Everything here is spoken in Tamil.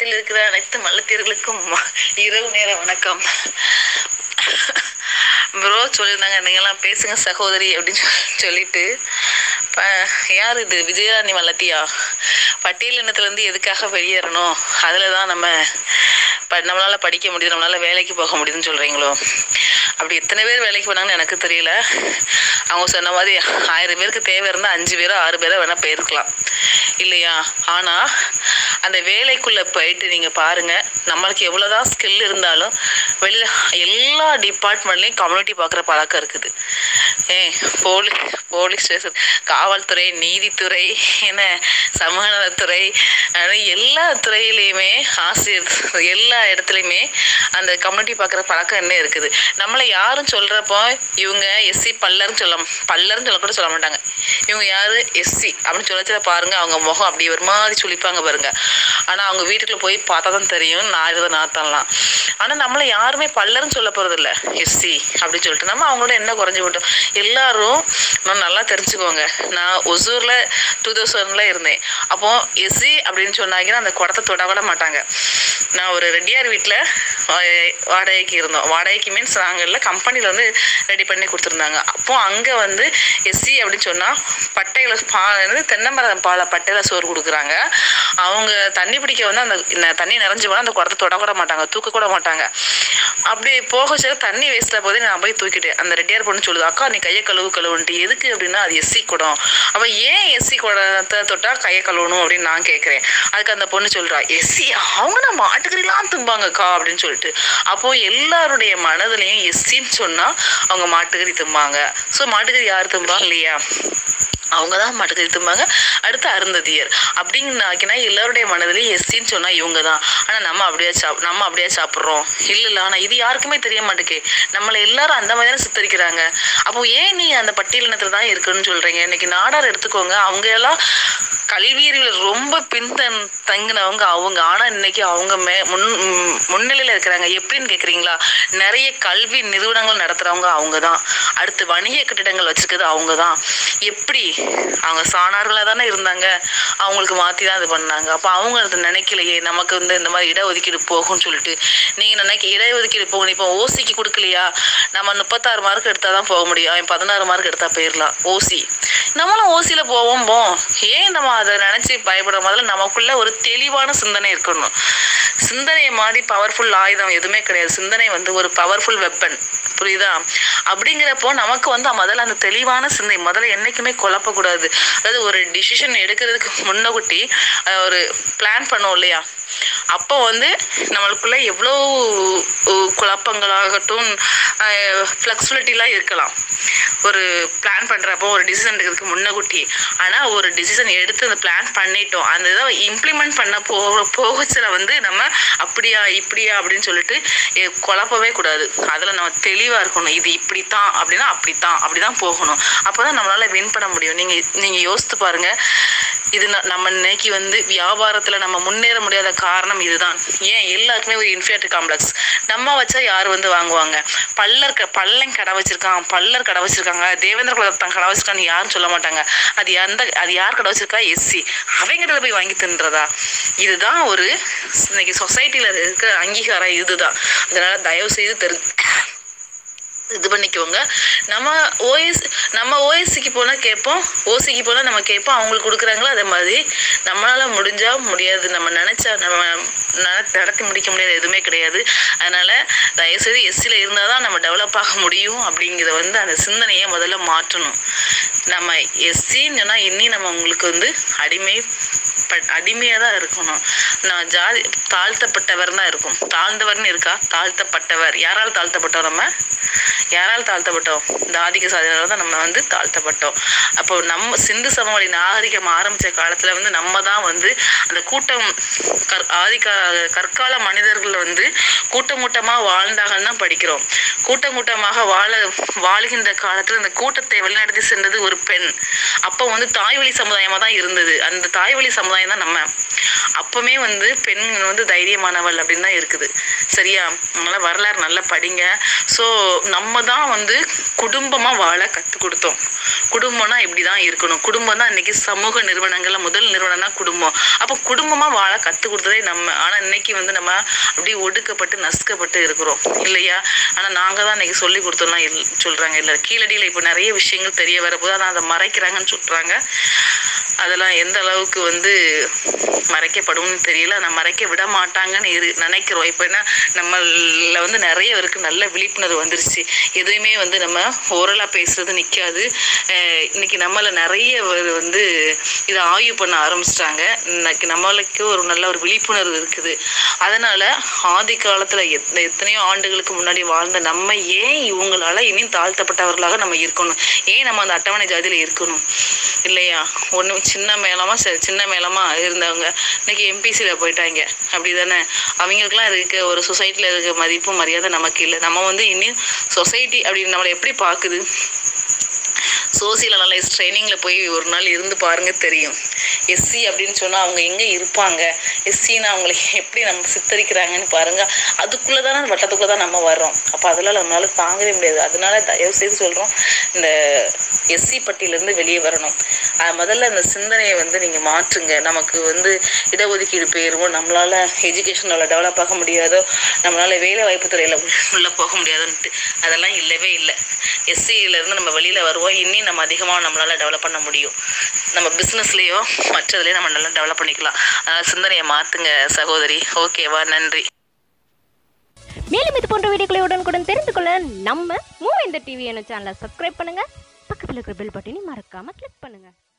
தமிழ்நாட்டில் இருக்கிற அனைத்து மல்லத்தியர்களுக்கும் இரவு நேர வணக்கம் ப்ரோ சொல்லியிருந்தாங்க நீங்களாம் பேசுங்க சகோதரி அப்படின்னு சொல்லி- சொல்லிட்டு ப யார் இது விஜயராணி வல்லத்தியா பட்டியல் இனத்துலேருந்து எதுக்காக வெளியேறணும் அதில் தான் நம்ம ப நம்மளால் படிக்க முடியுது நம்மளால் வேலைக்கு போக முடியுதுன்னு சொல்கிறீங்களோ அப்படி எத்தனை பேர் வேலைக்கு போனாங்கன்னு எனக்கு தெரியல அவங்க சொன்ன மாதிரி ஆயிரம் பேருக்கு தேவை இருந்தால் அஞ்சு பேரோ ஆறு பேரோ வேணால் போயிருக்கலாம் இல்லையா ஆனால் அந்த வேலைக்குள்ளே போயிட்டு நீங்கள் பாருங்கள் நம்மளுக்கு எவ்வளோதான் ஸ்கில் இருந்தாலும் வெளியில் எல்லா டிபார்ட்மெண்ட்லேயும் கம்யூனிட்டி பார்க்குற பழக்கம் இருக்குது ஏ போலீஸ் போலீஸ் ஸ்டேஷன் காவல்துறை நீதித்துறை என்ன சமூக நலத்துறை அது எல்லா துறையிலையுமே ஆசிரியர் எல்லா இடத்துலையுமே அந்த கம்யூனிட்டி பார்க்குற பழக்கம் என்ன இருக்குது நம்மளை யாரும் சொல்கிறப்போ இவங்க எஸ்சி பல்லர்னு சொல்ல பல்லர்னு சொல்ல கூட சொல்ல மாட்டாங்க இவங்க யார் எஸ்சி அப்படின்னு சொல்லச்சில பாருங்க அவங்க முகம் அப்படி ஒரு மாதிரி சுளிப்பாங்க பாருங்க ஆனால் அவங்க வீட்டுக்குள்ள போய் பார்த்தா தான் தெரியும் நாயுத நாத்தம்லாம் ஆனால் நம்மளை யாருமே பல்லர்னு சொல்ல போகிறது இல்லை எஸ்சி அப்படின்னு சொல்லிட்டு நம்ம அவங்களோட என்ன குறைஞ்சி விட்டோம் எல்லாரும் நான் நல்லா தெரிஞ்சுக்கோங்க நான் ஒசூரில் டூ தௌசண்டில் இருந்தேன் அப்போ எஸ்சி அப்படின்னு சொன்னாங்கன்னா அந்த குடத்தை தொடவிட மாட்டாங்க நான் ஒரு ரெட்டியார் வீட்டில் வாடகைக்கு இருந்தோம் வாடகைக்கு மீன்ஸ் நாங்கள் இல்லை கம்பெனியில் வந்து ரெடி பண்ணி கொடுத்துருந்தாங்க அப்போ அங்கே வந்து எஸ்சி அப்படின்னு சொன்னால் பட்டையில் பால் வந்து தென்னை மரம் பாலை பட்டையில் சோறு கொடுக்குறாங்க அவங்க தண்ணி பிடிக்க வந்து அந்த ந- தண்ணி நிறைஞ்சு போனால் அந்த குடத்தை தொட கூட மாட்டாங்க தூக்க கூட மாட்டாங்க அப்படி போக சொல்ல தண்ணி வேஸ்ட்டாக போதே நான் போய் தூக்கிட்டேன் அந்த ரெட்டியார் பொண்ணு சொல்லுது அக்கா நீ கையை கழுவு கழுவுன்ட்டு எதுக்கு அப்படின்னா அது எஸ்சி குடம் அப்போ ஏன் எஸ்சி குடத்தை தொட்டா கையை கழுவணும் அப்படின்னு நான் கேட்குறேன் அதுக்கு அந்த பொண்ணு சொல்றா எஸ்சி அவங்க நான் மாட்டுக்கறிலாம் தும்பாங்கக்கா அப்படின்னு சொல்லிட்டு அப்போ எல்லாருடைய மனதுலையும் எஸ்சின்னு சொன்னா அவங்க மாட்டுக்கறி தும்பாங்க ஸோ மாட்டுக்கறி யார் தும்பா இல்லையா அவங்க தான் மாட்டுக்கறி தும்பாங்க அடுத்து அருந்ததியர் அப்படின்னாக்கினா எல்லாருடைய மனதிலையும் எஸ்சின்னு சொன்னா இவங்க தான் ஆனா நம்ம அப்படியே சாப் நம்ம அப்படியே சாப்பிட்றோம் இல்ல இல்ல ஆனா இது யாருக்குமே தெரிய மாட்டேக்கே நம்மளை எல்லாரும் அந்த மாதிரி தானே சித்தரிக்கிறாங்க அப்போ ஏன் நீ அந்த பட்டியலினத்துல தான் இருக்குன்னு சொல்றீங்க இன்னைக்கு நாடார் எடுத்துக்கோங்க அவங்க எல்லாம் கல்வியறிவில் ரொம்ப பின்தன் தங்கினவங்க அவங்க ஆனா இன்னைக்கு அவங்க மே முன் ம், முன்னிலையில இருக்கிறாங்க எப்படின்னு கேக்குறீங்களா நிறைய கல்வி நிறுவனங்கள் நடத்துறவங்க அவங்க தான் அடுத்து வணிக கட்டிடங்கள் வச்சிருக்கிறது அவங்க தான் எப்படி அவங்க சாணார்களாக தானே இருந்தாங்க அவங்களுக்கு மாற்றி தான் இது பண்ணாங்க அப்போ அவங்க அதை நினைக்கலையே நமக்கு வந்து இந்த மாதிரி இடஒதுக்கீடு போகும்னு சொல்லிட்டு நீங்கள் நினைக்க இடஒதுக்கீடு போகணும் இப்போ ஓசிக்கு கொடுக்கலையா நம்ம முப்பத்தாறு மார்க் எடுத்தால் தான் போக முடியும் அவன் பதினாறு மார்க் எடுத்தால் போயிடலாம் ஓசி நம்மளும் ஓசியில் போவோம் போம் ஏன் நம்ம அதை நினச்சி பயப்பட முதல்ல நமக்குள்ள ஒரு தெளிவான சிந்தனை இருக்கணும் சிந்தனை மாதிரி பவர்ஃபுல் ஆயுதம் எதுவுமே கிடையாது சிந்தனை வந்து ஒரு பவர்ஃபுல் வெப்பன் புரியுதா அப்படிங்கிறப்போ நமக்கு வந்து முதல்ல அந்த தெளிவான சிந்தனை முதல்ல என்னைக்குமே குழப்பக்கூடாது அதாவது ஒரு டிசிஷன் எடுக்கிறதுக்கு முன்னகுட்டி அஹ், ஒரு பிளான் பண்ணோம் இல்லையா அப்போ வந்து நம்மளுக்குள்ள எவ்வளோ அஹ், குழப்பங்களாகட்டும் ஃப்ளெக்சிபிலிட்டிலாம் இருக்கலாம் ஒரு பிளான் பண்ணுறப்போ ஒரு டிசிஷன் எடுக்கிறதுக்கு முன்னகுட்டி ஆனால் ஒரு டிசிஷன் எடுத்து அந்த பிளான் பண்ணிட்டோம் அந்த இதை இம்ப்ளிமெண்ட் பண்ண போக போகச்சில வந்து நம்ம அப்படியா இப்படியா அப்படின்னு சொல்லிட்டு எ, குழப்பவே கூடாது அதில் நம்ம தெளிவாக இருக்கணும் இது இப்படித்தான் அப்படின்னா அப்படித்தான் அப்படி தான் போகணும் அப்போ தான் நம்மளால் வின் பண்ண முடியும் நீங்கள் நீங்கள் யோசித்து பாருங்கள் இது ந- நம்ம இன்னைக்கு வந்து வியாபாரத்தில் நம்ம முன்னேற முடியாத காரணம் இதுதான் ஏன் எல்லாருக்குமே ஒரு இன்ஃபியாரிட்டி காம்ப்ளெக்ஸ் நம்ம வச்சா யார் வந்து வாங்குவாங்க பல்லர் க பல்லன் கடை வச்சிருக்கான் பல்லர் கடை வச்சிருக்காங்க தேவேந்திர குலத்தான் கடை வச்சிருக்கான்னு யாரும் சொல்ல மாட்டாங்க அது எந்த அது யார் கடை வச்சிருக்கா எஸ்சி அவங்கிட்ட போய் வாங்கி தின்றதா இதுதான் ஒரு இன்னைக்கு சொசைட்டியில் இருக்கிற அங்கீகாரம் இதுதான் அதனால தயவு செய்து தெரி இது பண்ணிக்கோங்க நம்ம ஓஎஸ் நம்ம ஓஎஸ்சிக்கு போனால் கேட்போம் ஓசிக்கு போனால் நம்ம கேட்போம் அவங்களுக்கு கொடுக்குறாங்களோ அதே மாதிரி நம்மளால் முடிஞ்சா முடியாது நம்ம நினச்சா நம்ம நட- நடத்தி முடிக்க முடியாது எதுவுமே கிடையாது அதனால் தயவுசெய்து எஸ்சியில் இருந்தால் தான் நம்ம டெவலப் ஆக முடியும் அப்படிங்கிறத வந்து அந்த சிந்தனையை முதல்ல மாற்றணும் நம்ம எஸ்சின்னு சொன்னால் இன்னி நம்ம உங்களுக்கு வந்து அடிமை பட் அடிமையாக தான் இருக்கணும் நான் ஜாதி தாழ்த்தப்பட்டவர் தான் இருக்கும் தாழ்ந்தவர்னு இருக்கா தாழ்த்தப்பட்டவர் யாரால் தாழ்த்தப்பட்டோம் நம்ம யாரால் தாழ்த்தப்பட்டோம் இந்த ஆதிக்க சாதியினால தான் நம்ம வந்து தாழ்த்தப்பட்டோம் அப்போ நம்ம சிந்து சமவெளி நாகரிகம் ஆரம்பித்த காலத்தில் வந்து நம்ம தான் வந்து அந்த கூட்டம் கற் ஆதிக்க கற்கால மனிதர்கள் வந்து கூட்டம் கூட்டமாக வாழ்ந்தாங்கன்னு தான் படிக்கிறோம் கூட்டம் கூட்டமாக வாழ வாழுகின்ற காலத்தில் அந்த கூட்டத்தை வழிநடத்தி சென்றது ஒரு பெண் அப்போ வந்து தாய்வழி சமுதாயமாக தான் இருந்தது அந்த தாய்வழி சமுதாயம் தான் நம்ம அப்பவுமே வந்து பெண் வந்து தைரியமானவள் அப்படின்னு தான் இருக்குது சரியா அதனால வரலாறு நல்லா படிங்க ஸோ நம்ம தான் வந்து குடும்பமாக வாழ கற்றுக் கொடுத்தோம் குடும்பம்னா இப்படி தான் இருக்கணும் குடும்பம் தான் இன்னைக்கு சமூக நிறுவனங்கள்ல முதல் நிறுவனம் தான் குடும்பம் அப்போ குடும்பமாக வாழ கற்றுக் கொடுத்ததே நம்ம ஆனால் இன்னைக்கு வந்து நம்ம அப்படியே ஒடுக்கப்பட்டு நசுக்கப்பட்டு இருக்கிறோம் இல்லையா ஆனால் நாங்கள் தான் இன்னைக்கு சொல்லி கொடுத்தோம்லாம் இல் சொல்கிறாங்க இல்லை கீழடியில் இப்போ நிறைய விஷயங்கள் தெரிய வரப்போது ஆனால் அதை மறைக்கிறாங்கன்னு சொல்கிறாங்க அதெல்லாம் எந்த அளவுக்கு வந்து மறைக்கப்படும்னு தெரியல ஆனால் மறைக்க விட மாட்டாங்கன்னு இரு நினைக்கிறோம் இப்போ என்ன நம்மள வந்து நிறைய பேருக்கு நல்ல விழிப்புணர்வு வந்துருச்சு எதுவுமே வந்து நம்ம ஓரலாக பேசுறது நிற்காது இன்னைக்கு நம்மள நிறைய பேர் வந்து இதை ஆய்வு பண்ண ஆரம்பிச்சிட்டாங்க இன்னைக்கு நம்மளுக்கு ஒரு நல்ல ஒரு விழிப்புணர்வு இருக்குது அதனால ஆதி காலத்தில் எத் எத்தனையோ ஆண்டுகளுக்கு முன்னாடி வாழ்ந்த நம்ம ஏன் இவங்களால இனி தாழ்த்தப்பட்டவர்களாக நம்ம இருக்கணும் ஏன் நம்ம அந்த அட்டவணை ஜாதியில் இருக்கணும் இல்லையா ஒன்று சின்ன மேலமா சரி சின்ன மேலமா இருந்தவங்க இன்னைக்கு எம்பிசியில் போயிட்டாங்க அப்படி தானே அவங்களுக்குலாம் இருக்க ஒரு சொசைட்டியில் இருக்க மதிப்பு மரியாதை நமக்கு இல்லை நம்ம வந்து இன்னும் சொசைட்டி அப்படின்னு நம்மளை எப்படி பார்க்குது சோசியல் அனலைஸ் ட்ரைனிங்கில் போய் ஒரு நாள் இருந்து பாருங்க தெரியும் எஸ்சி அப்படின்னு சொன்னால் அவங்க எங்கே இருப்பாங்க எஸ்சின்னு அவங்களை எப்படி நம்ம சித்தரிக்கிறாங்கன்னு பாருங்க அதுக்குள்ளே தானே வட்டத்துக்குள்ளே தான் நம்ம வர்றோம் அப்போ அதெல்லாம் நம்மளால தாங்கவே முடியாது அதனால தயவு செய்து சொல்கிறோம் இந்த எஸ்சி பட்டியலேருந்து வெளியே வரணும் அஹ் முதல்ல அந்த சிந்தனையை வந்து நீங்கள் மாற்றுங்க நமக்கு வந்து இடஒதுக்கீடு போயிருமோ நம்மளால எஜுகேஷனில் டெவலப் ஆக முடியாதோ நம்மளால வேலை வாய்ப்பு துறையில் உள்ள போக முடியாதுன்ட்டு அதெல்லாம் இல்லவே இல்லை எஸ்சியிலேருந்து நம்ம வெளியில் வருவோம் இன்னும் நம்ம அதிகமாக நம்மளால டெவலப் பண்ண முடியும் நம்ம பிஸ்னஸ்லேயோ மற்றதுலேயோ நம்ம நல்லா டெவலப் பண்ணிக்கலாம் அதனால் சிந்தனையை மாற்றுங்க சகோதரி ஓகேவா நன்றி மேலும் இது போன்ற வீடியோக்களை உடனுக்குடன் தெரிந்து கொள்ள நம்ம மூவ் இந்த டிவி என்ன சேனலை சப்ஸ்கிரைப் பண்ணுங்க பக்கத்தில் இருக்கிற பெல் பட்டனையும் மறக்காம கிளிக் பண்ணுங்க